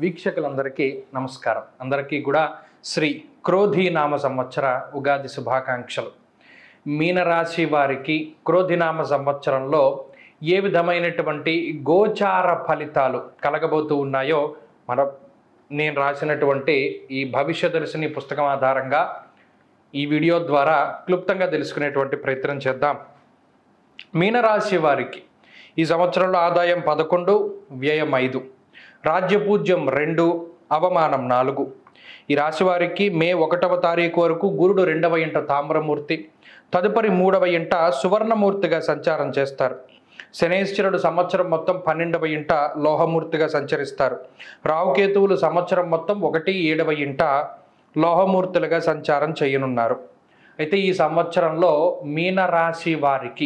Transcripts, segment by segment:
వీక్షకులందరికీ నమస్కారం అందరికీ కూడా శ్రీ క్రోధి నామ సంవత్సర ఉగాది శుభాకాంక్షలు మీనరాశి వారికి క్రోధినామ సంవత్సరంలో ఏ విధమైనటువంటి గోచార ఫలితాలు కలగబోతూ ఉన్నాయో మన నేను రాసినటువంటి ఈ భవిష్య దర్శిని పుస్తకం ఆధారంగా ఈ వీడియో ద్వారా క్లుప్తంగా తెలుసుకునేటువంటి ప్రయత్నం చేద్దాం మీనరాశి వారికి ఈ సంవత్సరంలో ఆదాయం పదకొండు వ్యయం ఐదు రాజ్యపూజ్యం రెండు అవమానం నాలుగు ఈ రాశి వారికి మే ఒకటవ తారీఖు వరకు గురుడు రెండవ ఇంట తామ్రమూర్తి తదుపరి మూడవ ఇంట సువర్ణమూర్తిగా సంచారం చేస్తారు శనేశ్వరుడు సంవత్సరం మొత్తం పన్నెండవ ఇంట లోహమూర్తిగా సంచరిస్తారు రావుకేతువులు సంవత్సరం మొత్తం ఒకటి ఏడవ ఇంట లోహమూర్తులుగా సంచారం చేయనున్నారు అయితే ఈ సంవత్సరంలో మీనరాశి వారికి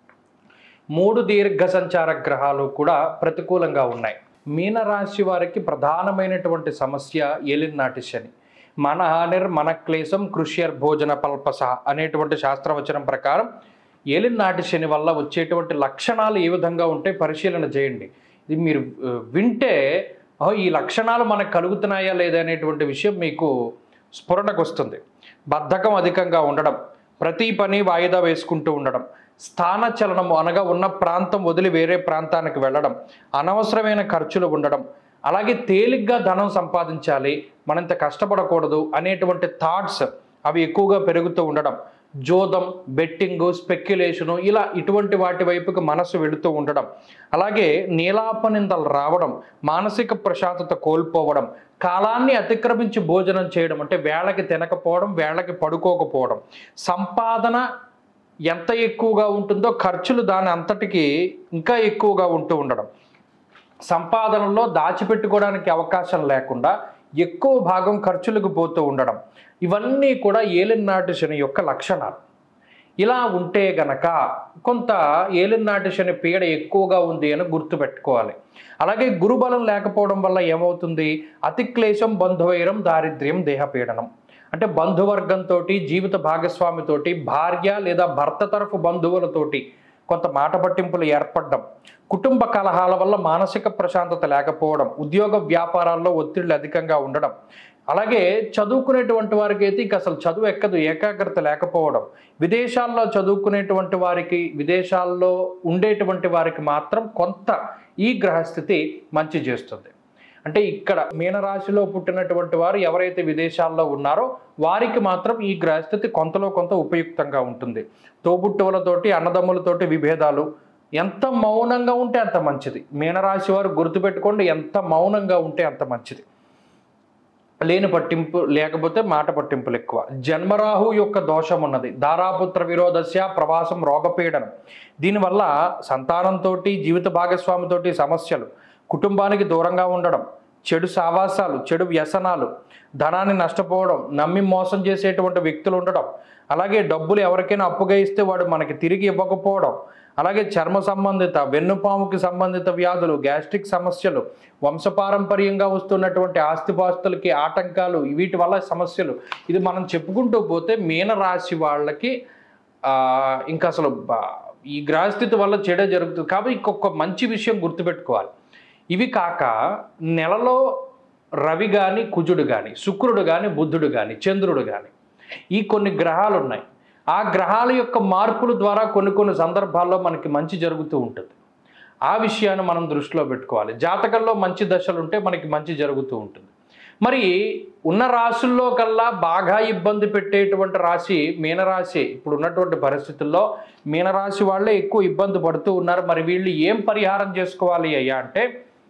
మూడు దీర్ఘ సంచార గ్రహాలు కూడా ప్రతికూలంగా ఉన్నాయి మీనరాశి వారికి ప్రధానమైనటువంటి సమస్య ఏలినాటి శని మన హానిర్ మన క్లేశం కృష్యర్ భోజన పల్పస అనేటువంటి శాస్త్రవచనం ప్రకారం ఏలినాటి శని వల్ల వచ్చేటువంటి లక్షణాలు ఏ విధంగా ఉంటే పరిశీలన చేయండి ఇది మీరు ఆ, వింటే "ఓ, ఈ లక్షణాలు మనకు కలుగుతున్నాయా లేదా అనేటువంటి విషయం మీకు స్ఫురణకు వస్తుంది బద్ధకం అధికంగా ఉండడం ప్రతి పని వాయిదా వేసుకుంటూ ఉండడం స్థాన చలనము అనగా ఉన్న ప్రాంతం వదిలి వేరే ప్రాంతానికి వెళ్ళడం అనవసరమైన ఖర్చులు ఉండడం అలాగే తేలిగ్గా ధనం సంపాదించాలి మనంత కష్టపడకూడదు అనేటువంటి థాట్స్ అవి ఎక్కువగా పెరుగుతూ ఉండడం జోదం బెట్టింగు స్పెక్యులేషను ఇలా ఇటువంటి వాటి వైపుకి మనసు వెళుతూ ఉండడం అలాగే నీలాపనిందలు రావడం మానసిక ప్రశాంతత కోల్పోవడం కాలాన్ని అతిక్రమించి భోజనం చేయడం అంటే వేళకి తినకపోవడం వేళకి పడుకోకపోవడం సంపాదన ఎంత ఎక్కువగా ఉంటుందో ఖర్చులు దాని అంతటికి ఇంకా ఎక్కువగా ఉంటూ ఉండడం సంపాదనలో దాచిపెట్టుకోవడానికి అవకాశం లేకుండా ఎక్కువ భాగం ఖర్చులకు పోతూ ఉండడం ఇవన్నీ కూడా ఏలినాటి శని యొక్క లక్షణాలు ఇలా ఉంటే గనక కొంత ఏలినాటి శని పీడ ఎక్కువగా ఉంది అని గుర్తుపెట్టుకోవాలి అలాగే గురుబలం లేకపోవడం వల్ల ఏమవుతుంది అతిక్లేశం బంధువైరం దారిద్ర్యం దేహపీడనం అంటే బంధువర్గంతో జీవిత భాగస్వామితోటి భార్య లేదా భర్త తరఫు బంధువులతోటి కొంత మాట పట్టింపులు ఏర్పడడం కుటుంబ కలహాల వల్ల మానసిక ప్రశాంతత లేకపోవడం ఉద్యోగ వ్యాపారాల్లో ఒత్తిళ్లు అధికంగా ఉండడం అలాగే చదువుకునేటువంటి వారికి అయితే ఇక అసలు చదువు ఎక్కదు ఏకాగ్రత లేకపోవడం విదేశాల్లో చదువుకునేటువంటి వారికి విదేశాల్లో ఉండేటువంటి వారికి మాత్రం కొంత ఈ గ్రహస్థితి మంచి చేస్తుంది అంటే ఇక్కడ మీనరాశిలో పుట్టినటువంటి వారు ఎవరైతే విదేశాల్లో ఉన్నారో వారికి మాత్రం ఈ గ్రహస్థితి కొంతలో కొంత ఉపయుక్తంగా ఉంటుంది తోబుట్టువులతోటి అన్నదమ్ములతోటి విభేదాలు ఎంత మౌనంగా ఉంటే అంత మంచిది మీనరాశి వారు గుర్తుపెట్టుకోండి ఎంత మౌనంగా ఉంటే అంత మంచిది లేని పట్టింపు లేకపోతే మాట పట్టింపులు ఎక్కువ జన్మరాహు యొక్క దోషం ఉన్నది దారాపుత్ర విరోధస్య ప్రవాసం రోగపీడనం దీనివల్ల సంతానంతో జీవిత భాగస్వామితోటి సమస్యలు కుటుంబానికి దూరంగా ఉండడం చెడు సావాసాలు చెడు వ్యసనాలు ధనాన్ని నష్టపోవడం నమ్మి మోసం చేసేటువంటి వ్యక్తులు ఉండడం అలాగే డబ్బులు ఎవరికైనా అప్పుగా ఇస్తే వాడు మనకి తిరిగి ఇవ్వకపోవడం అలాగే చర్మ సంబంధిత వెన్నుపాముకి సంబంధిత వ్యాధులు గ్యాస్ట్రిక్ సమస్యలు వంశపారంపర్యంగా వస్తున్నటువంటి ఆస్తిపాస్తులకి ఆటంకాలు వీటి వల్ల సమస్యలు ఇది మనం చెప్పుకుంటూ పోతే మీనరాశి వాళ్ళకి ఆ, ఇంకా అసలు బా- ఈ గ్రహస్థితి వల్ల చెడే జరుగుతుంది కాబట్టి ఇంకొక మంచి విషయం గుర్తుపెట్టుకోవాలి ఇవి కాక నెలలో రవి కానీ కుజుడు కానీ శుక్రుడు కానీ బుద్ధుడు కానీ చంద్రుడు కానీ ఈ కొన్ని గ్రహాలు ఉన్నాయి ఆ గ్రహాల యొక్క మార్పుల ద్వారా కొన్ని కొన్ని సందర్భాల్లో మనకి మంచి జరుగుతూ ఉంటుంది ఆ విషయాన్ని మనం దృష్టిలో పెట్టుకోవాలి జాతకంలో మంచి దశలు ఉంటే మనకి మంచి జరుగుతూ ఉంటుంది మరి ఉన్న రాశుల్లో కల్లా బాగా ఇబ్బంది పెట్టేటువంటి రాశి మీనరాశి ఇప్పుడు ఉన్నటువంటి పరిస్థితుల్లో మీనరాశి వాళ్ళే ఎక్కువ ఇబ్బంది పడుతూ ఉన్నారు మరి వీళ్ళు ఏం పరిహారం చేసుకోవాలి అయ్యా అంటే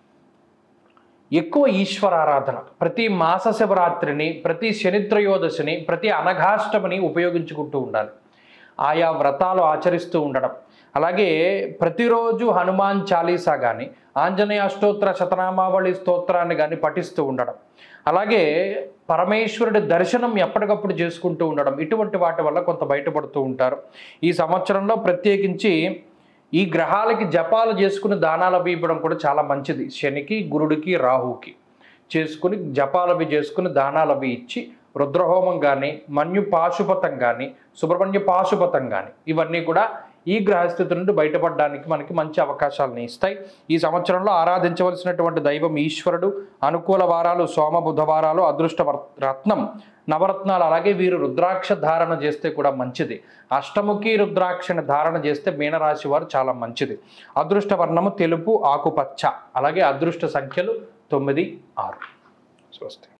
ఎక్కువ ఈశ్వరారాధన ప్రతి మాస శివరాత్రిని ప్రతి శనిత్రయోదశిని ప్రతి అనఘాష్టమిని ఉపయోగించుకుంటూ ఉండాలి ఆయా వ్రతాలు ఆచరిస్తూ ఉండడం అలాగే ప్రతిరోజు హనుమాన్ చాలీసా కానీ ఆంజనేయ అష్టోత్తర శతనామావళి స్తోత్రాన్ని కానీ పఠిస్తూ ఉండడం అలాగే పరమేశ్వరుడి దర్శనం ఎప్పటికప్పుడు చేసుకుంటూ ఉండడం ఇటువంటి వాటి వల్ల కొంత బయటపడుతూ ఉంటారు ఈ సంవత్సరంలో ప్రత్యేకించి ఈ గ్రహాలకి జపాలు చేసుకుని దానాలు అవి ఇవ్వడం కూడా చాలా మంచిది శనికి గురుడికి రాహుకి చేసుకుని జపాలు అవి చేసుకుని దానాలు అవి ఇచ్చి రుద్రహోమం కానీ మన్యు పాశుపతం కానీ సుబ్రహ్మణ్య పాశుపతం కానీ ఇవన్నీ కూడా ఈ గ్రహస్థితి నుండి బయటపడడానికి మనకి మంచి అవకాశాలను ఇస్తాయి ఈ సంవత్సరంలో ఆరాధించవలసినటువంటి దైవం ఈశ్వరుడు అనుకూల వారాలు సోమ బుధవారాలు అదృష్ట వర్- రత్నం నవరత్నాలు అలాగే వీరు రుద్రాక్ష ధారణ చేస్తే కూడా మంచిది అష్టముఖి రుద్రాక్షని ధారణ చేస్తే మీనరాశి వారు చాలా మంచిది అదృష్ట వర్ణము తెలుపు ఆకుపచ్చ అలాగే అదృష్ట సంఖ్యలు తొమ్మిది ఆరు స్వస్తి